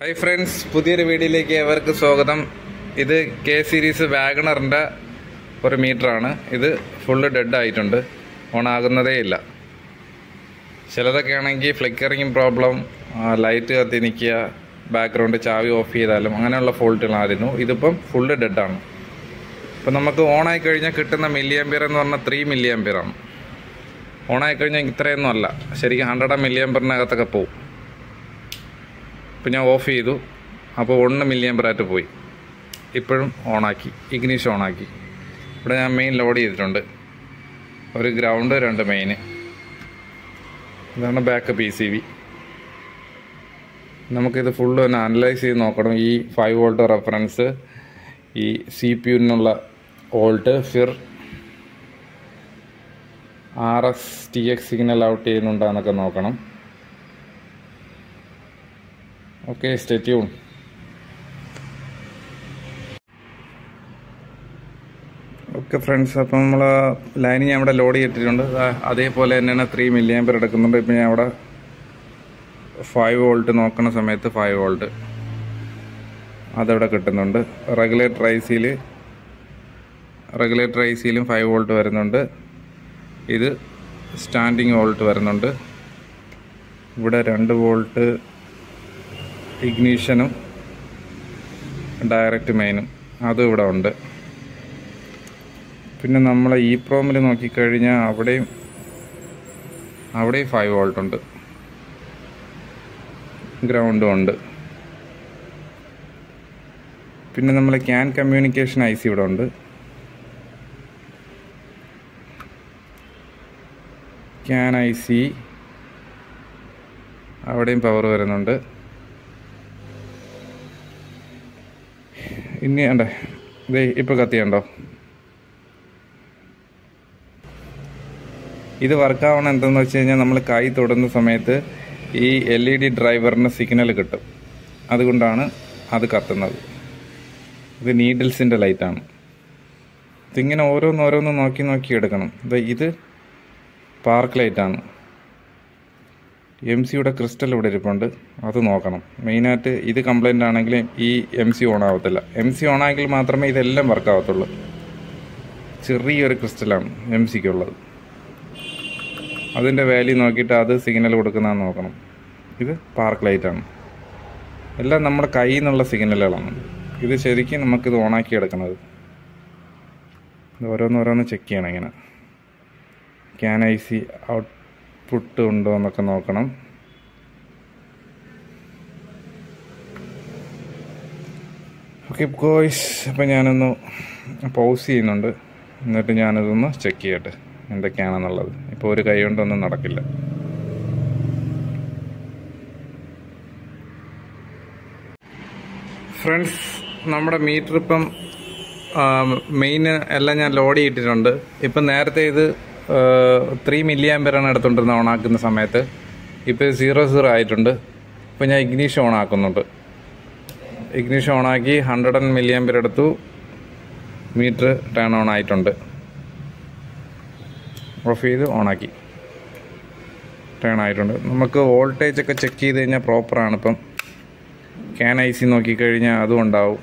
hi friends പുതിയൊരു വീഡിയോയിലേക്ക് ഏവർക്ക് സ്വാഗതം ഇത് കെ സീരീസ് വാഗണറിൻ്റെ ഒരു മീറ്ററാണ് ഇത് ഫുള്ള് ഡെഡ് ആയിട്ടുണ്ട് ഓൺ ആകുന്നതേ ഇല്ല ചിലതൊക്കെ ആണെങ്കിൽ ഫ്ലിക്കറിങ് പ്രോബ്ലം ലൈറ്റ് കത്തി നിൽക്കുക ബാക്ക്ഗ്രൗണ്ട് ചാവി ഓഫ് ചെയ്താലും അങ്ങനെയുള്ള ഫോൾട്ടുകളായിരുന്നു ഇതിപ്പം ഫുള്ള് ഡെഡാണ് ഇപ്പം നമുക്ക് ഓണായി കഴിഞ്ഞാൽ കിട്ടുന്ന മില്ലി ആംബിയർ എന്ന് പറഞ്ഞാൽ ത്രീ മില്ലി ആംബിയറാണ് ഓണായി കഴിഞ്ഞാൽ ഇത്രയൊന്നും അല്ല ശരിക്കും ഹൺഡ്രഡ് മില്ലി ആംബിയറിനകത്തൊക്കെ പോകും ഇപ്പം ഞാൻ ഓഫ് ചെയ്തു അപ്പോൾ ഒന്ന് മില്ലി ആംബറായിട്ട് പോയി ഇപ്പോഴും ഓണാക്കി ഇഗ്നീഷ് ഓണാക്കി ഇവിടെ ഞാൻ മെയിൻ ലോഡ് ചെയ്തിട്ടുണ്ട് ഒരു ഗ്രൗണ്ട് രണ്ട് മെയിന് ഇതാണ് ബാക്ക് പി സി വി നമുക്കിത് ഫുള്ള് ഒന്ന് അനലൈസ് ചെയ്ത് നോക്കണം ഈ ഫൈവ് വോൾട്ട് റെഫറൻസ് ഈ സി പി യുവിനുള്ള വോൾട്ട് ഫിർ R S T X signal out ചെയ്യുന്നുണ്ടോ എന്നൊക്കെ നോക്കണം okay stay tune okay friends അപ്പം നമ്മൾ ലൈൻ ഞാൻ ഇവിടെ ലോഡ് ചെയ്തിട്ടുണ്ട് ദാ അതേപോലെ തന്നെയാണ് ത്രീ മില്ലി ആമ്പർ എടുക്കുന്നുണ്ട് ഇപ്പം ഞാൻ അവിടെ ഫൈവ് വോൾട്ട് നോക്കുന്ന സമയത്ത് ഫൈവ് വോൾട്ട് അതവിടെ കിട്ടുന്നുണ്ട് റെഗുലേറ്റർ ഐ സിയിൽ റെഗുലേറ്റർ ഐ സിയിലും ഫൈവ് വോൾട്ട് വരുന്നുണ്ട് ഇത് സ്റ്റാൻഡിങ് വോൾട്ട് വരുന്നുണ്ട് ഇവിടെ രണ്ട് വോൾട്ട് ഇഗ്നീഷനും ഡയറക്റ്റ് മെയിനും അതും ഇവിടെ ഉണ്ട് പിന്നെ നമ്മൾ ഇ പ്രോമിൽ നോക്കിക്കഴിഞ്ഞാൽ അവിടെയും അവിടെയും ഫൈവ് വോൾട്ട് ഉണ്ട് ഗ്രൗണ്ടും ഉണ്ട് പിന്നെ നമ്മൾ ക്യാൻ കമ്മ്യൂണിക്കേഷൻ ഐ സി ഇവിടെ ഉണ്ട് ക്യാൻ ഐ സി അവിടെയും പവർ വരുന്നുണ്ട് ഇനി ഉണ്ടേ ഇതേ ഇപ്പോൾ കത്തിയുണ്ടോ ഇത് വർക്കാവണം എന്തെന്ന് വെച്ച് കഴിഞ്ഞാൽ നമ്മൾ കൈ തൊടുന്ന സമയത്ത് ഈ എൽ ഇ ഡി ഡ്രൈവറിന് സിഗ്നൽ കിട്ടും അതുകൊണ്ടാണ് അത് കത്തുന്നത് ഇത് നീഡിൽസിൻ്റെ ലൈറ്റാണ് ഇതിങ്ങനെ ഓരോന്ന് ഓരോന്ന് നോക്കി നോക്കി എടുക്കണം ഇത് ഇത് പാർക്ക് ലൈറ്റാണ് എം സിയുടെ ക്രിസ്റ്റൽ ഇവിടെ ഇരിപ്പുണ്ട് അത് നോക്കണം മെയിനായിട്ട് ഇത് കംപ്ലൈൻ്റ് ആണെങ്കിൽ ഈ എം സി ഓൺ ആവത്തില്ല എം സി ഓൺ ആയെങ്കിൽ മാത്രമേ ഇതെല്ലാം വർക്ക് ആവത്തുള്ളൂ ചെറിയൊരു ക്രിസ്റ്റലാണ് എം സിക്കുള്ളത് അതിൻ്റെ വാല്യൂ നോക്കിയിട്ട് അത് സിഗ്നൽ കൊടുക്കുന്നതെന്ന് നോക്കണം ഇത് പാർക്ക് ലൈറ്റാണ് എല്ലാം നമ്മുടെ കയ്യിൽ നിന്നുള്ള സിഗ്നലുകളാണ് ഇത് ശരിക്കും നമുക്കിത് ഓണാക്കി എടുക്കണത് ഇത് ഓരോന്നോരോന്ന് ചെക്ക് ചെയ്യണം ഇങ്ങനെ ക്യാൻ ഐ സി ഔട്ട്പുട്ട് ഉണ്ടോ എന്നൊക്കെ നോക്കണം ഓക്കെ ഗോയ്സ് അപ്പം ഞാനൊന്ന് പൗസ് ചെയ്യുന്നുണ്ട് എന്നിട്ട് ഞാനിതൊന്ന് ചെക്ക് ചെയ്യട്ടെ എന്തൊക്കെയാണെന്നുള്ളത് ഇപ്പോൾ ഒരു കൈ കൊണ്ടൊന്നും നടക്കില്ല ഫ്രണ്ട്സ് നമ്മുടെ മീറ്റർ ഇപ്പം മെയിൻ എല്ലാം ഞാൻ ലോഡ് ചെയ്തിട്ടുണ്ട് ഇപ്പം നേരത്തെ ഇത് ത്രീ മില്ലി ആമ്പറാണ് എടുത്തുകൊണ്ടിരുന്നത് ഓണാക്കുന്ന സമയത്ത് ഇപ്പോൾ സീറോ സീറോ ആയിട്ടുണ്ട് ഇപ്പോൾ ഞാൻ ഇഗ്നീഷ് ഓൺ ആക്കുന്നുണ്ട് ഇഗ്നീഷ് ഓണാക്കി ഹൺഡ്രഡ് ആൻഡ് മില്ലി ആമ്പർ എടുത്തു മീറ്റർ ടേൺ ഓൺ ആയിട്ടുണ്ട് ഓഫ് ചെയ്ത് ഓണാക്കി ടേൺ ആയിട്ടുണ്ട് നമുക്ക് വോൾട്ടേജ് ഒക്കെ ചെക്ക് ചെയ്ത് കഴിഞ്ഞാൽ പ്രോപ്പറാണ് ഇപ്പം ക്യാൻ ഐ സി നോക്കിക്കഴിഞ്ഞാൽ അതും ഉണ്ടാവും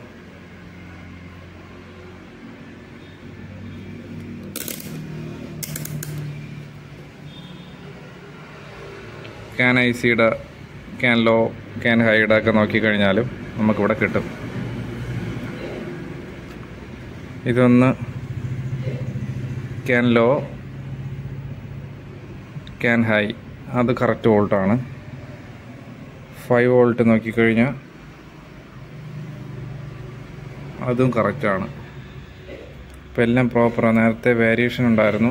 ക്യാൻ ഐ സിയുടെ ക്യാൻ ലോ ക്യാൻ ഹൈയുടെ ഒക്കെ നോക്കിക്കഴിഞ്ഞാലും നമുക്കിവിടെ കിട്ടും ഇതൊന്ന് ക്യാൻ ലോ ക്യാൻ ഹൈ അത് കറക്റ്റ് വോൾട്ടാണ് ഫൈവ് വോൾട്ട് നോക്കിക്കഴിഞ്ഞാൽ അതും കറക്റ്റാണ് ഇപ്പം എല്ലാം പ്രോപ്പറാണ് നേരത്തെ വേരിയേഷൻ ഉണ്ടായിരുന്നു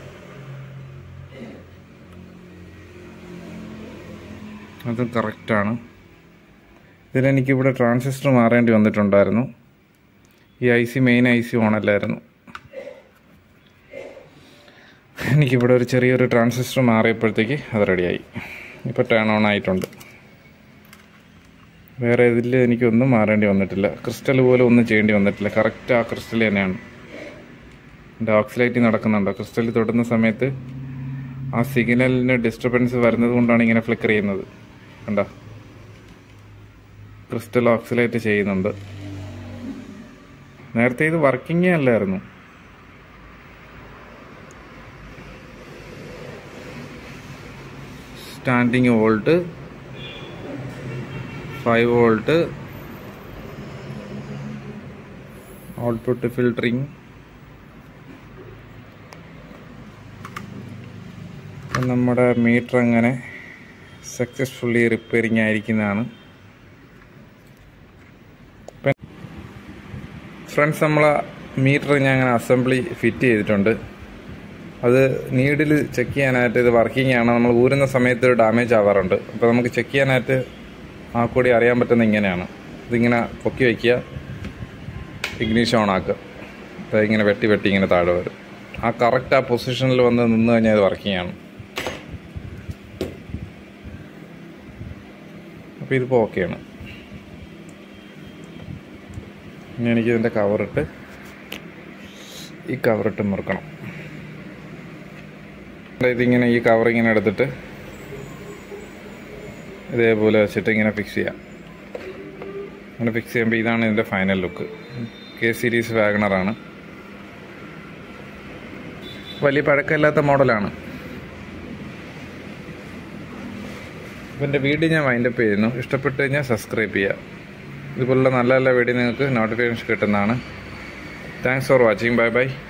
അതും കറക്റ്റാണ് ഇതിലെനിക്കിവിടെ ട്രാൻസിസ്റ്റർ മാറേണ്ടി വന്നിട്ടുണ്ടായിരുന്നു ഈ I C main I C ഓണല്ലായിരുന്നു എനിക്കിവിടെ ഒരു ചെറിയൊരു ട്രാൻസിസ്റ്റർ മാറിയപ്പോഴത്തേക്ക് അത് റെഡിയായി ഇപ്പോൾ ടേൺ ഓൺ ആയിട്ടുണ്ട് വേറെ ഇതിൽ എനിക്കൊന്നും മാറേണ്ടി വന്നിട്ടില്ല ക്രിസ്റ്റൽ പോലും ഒന്നും ചെയ്യേണ്ടി വന്നിട്ടില്ല കറക്റ്റ് ആ ക്രിസ്റ്റൽ തന്നെയാണ് എൻ്റെ ഓക്സിലൈറ്റ് നടക്കുന്നുണ്ടോ ക്രിസ്റ്റൽ തൊടുന്ന സമയത്ത് ആ സിഗ്നലിന് ഡിസ്റ്റർബൻസ് വരുന്നത് കൊണ്ടാണ് ഇങ്ങനെ ഫ്ലിക്കർ ചെയ്യുന്നത് കണ്ടോ ക്രിസ്റ്റൽ ഓക്സിലേറ്റ് ചെയ്യുന്നുണ്ട് നേരത്തെ ഇത് വർക്കിംഗേ അല്ലായിരുന്നു standing volt five volt output filtering നമ്മുടെ മീറ്റർ അങ്ങനെ സക്സസ്ഫുള്ളി റിപ്പയറിങ് ആയിരിക്കുന്നതാണ് ഫ്രണ്ട്സ് നമ്മൾ മീറ്റർ ഞാൻ അങ്ങനെ അസംബ്ലി ഫിറ്റ് ചെയ്തിട്ടുണ്ട് അത് നീഡിൽ ചെക്ക് ചെയ്യാനായിട്ട് ഇത് വർക്കിംഗ് ആണ് നമ്മൾ ഊരുന്ന സമയത്ത് ഡാമേജ് ആവാറുണ്ട് അപ്പോൾ നമുക്ക് ചെക്ക് ചെയ്യാനായിട്ട് ആ കൂടി അറിയാൻ പറ്റുന്ന ഇങ്ങനെയാണ് ഇതിങ്ങനെ പൊക്കി വയ്ക്കുക ഇഗ്നീഷൻ ഓൺ ആക്കുക അപ്പോൾ ഇങ്ങനെ വെട്ടി വെട്ടി ഇങ്ങനെ താഴെ വരും ആ കറക്റ്റ് ആ പൊസിഷനിൽ വന്ന് നിന്ന് കഴിഞ്ഞാൽ ഇത് വർക്കിംഗ് ആണ് അപ്പോൾ ഇതിപ്പോൾ ഓക്കെയാണ് ഇനി എനിക്ക് ഇതിൻ്റെ കവറിട്ട് ഈ കവറിട്ട് മുറുക്കണം ഇതിങ്ങനെ ഈ കവർ ഇങ്ങനെ എടുത്തിട്ട് ഇതേപോലെ വെച്ചിട്ട് ഇങ്ങനെ ഫിക്സ് ചെയ്യാം ഇങ്ങനെ ഫിക്സ് ചെയ്യുമ്പോൾ ഇതാണ് ഇതിൻ്റെ ഫൈനൽ ലുക്ക് കെ സീരീസ് വാഗണറാണ് വലിയ പഴക്കമില്ലാത്ത മോഡലാണ് അപ്പോൾ എൻ്റെ വീഡിയോ ഞാൻ വൈൻഡപ്പ് ചെയ്യുന്നു ഇഷ്ടപ്പെട്ട് കഴിഞ്ഞാൽ സബ്സ്ക്രൈബ് ചെയ്യുക ഇതുപോലുള്ള നല്ല നല്ല വീഡിയോ നിങ്ങൾക്ക് നോട്ടിഫിക്കേഷൻ കിട്ടുന്നതാണ് thanks for watching bye by